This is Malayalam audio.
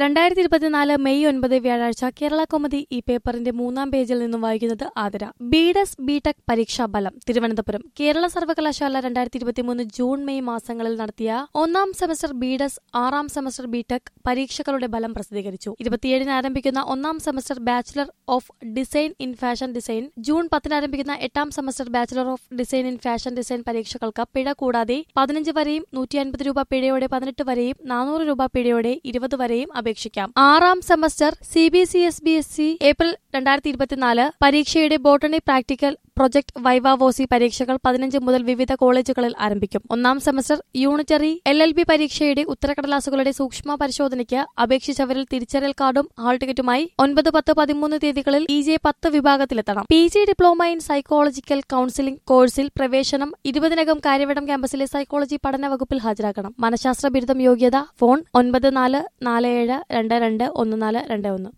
രണ്ടായിരത്തി ഇരുപത്തിനാല് മെയ് ഒൻപത് വ്യാഴാഴ്ച കേരള കോമതി ഈ പേപ്പറിന്റെ മൂന്നാം പേജിൽ നിന്നും വായിക്കുന്നത് ആതിര ബിഡെസ് ബിടെക് പരീക്ഷാ ഫലം തിരുവനന്തപുരം കേരള സർവകലാശാല രണ്ടായിരത്തി ഇരുപത്തിമൂന്ന് ജൂൺ മെയ് മാസങ്ങളിൽ നടത്തിയ ഒന്നാം സെമസ്റ്റർ ബിഡെസ് ആറാം സെമസ്റ്റർ ബിടെക് പരീക്ഷകളുടെ ഫലം പ്രസിദ്ധീകരിച്ചു ഇരുപത്തിയേഴിന് ആരംഭിക്കുന്ന ഒന്നാം semester bachelor of design in fashion design June പത്തിന് ആരംഭിക്കുന്ന എട്ടാം semester bachelor of design in fashion design പരീക്ഷകൾക്ക് പിഴ കൂടാതെ പതിനഞ്ച് വരെയും നൂറ്റി അൻപത് രൂപ പിഴയോടെ പതിനെട്ട് വരെയും നാനൂറ് രൂപ പിഴയോടെ ഇരുപത് വരെയും അപേക്ഷിക്കാം ആറാം semester C B C S B S C April രണ്ടായിരത്തി ഇരുപത്തിനാല് പരീക്ഷയുടെ ബോട്ടണി പ്രാക്ടിക്കൽ പ്രൊജക്ട് വൈവാവോസി പരീക്ഷകൾ പതിനഞ്ച് മുതൽ വിവിധ കോളേജുകളിൽ ആരംഭിക്കും ഒന്നാം semester unitary L L B പരീക്ഷയുടെ ഉത്തരക്കടലാസുകളുടെ സൂക്ഷ്മ പരിശോധനയ്ക്ക് അപേക്ഷിച്ചവരിൽ തിരിച്ചറിയൽ കാർഡും ഹാൾ ടിക്കറ്റുമായി ഒൻപത് പത്ത് പതിമൂന്ന് തീയതികളിൽ ഇ ജെ പത്ത് വിഭാഗത്തിലെത്തണം P G diploma in psychological counselling കോഴ്സിൽ പ്രവേശനം ഇരുപതിനകം കാര്യവട്ടം ക്യാമ്പസിലെ സൈക്കോളജി പഠന വകുപ്പിൽ ഹാജരാക്കണം മനഃശാസ്ത്ര ബിരുദം യോഗ്യത ഫോൺ ഒൻപത് നാല് നാല് ഏഴ് രണ്ട് രണ്ട് ഒന്ന് നാല് രണ്ട് ഒന്ന്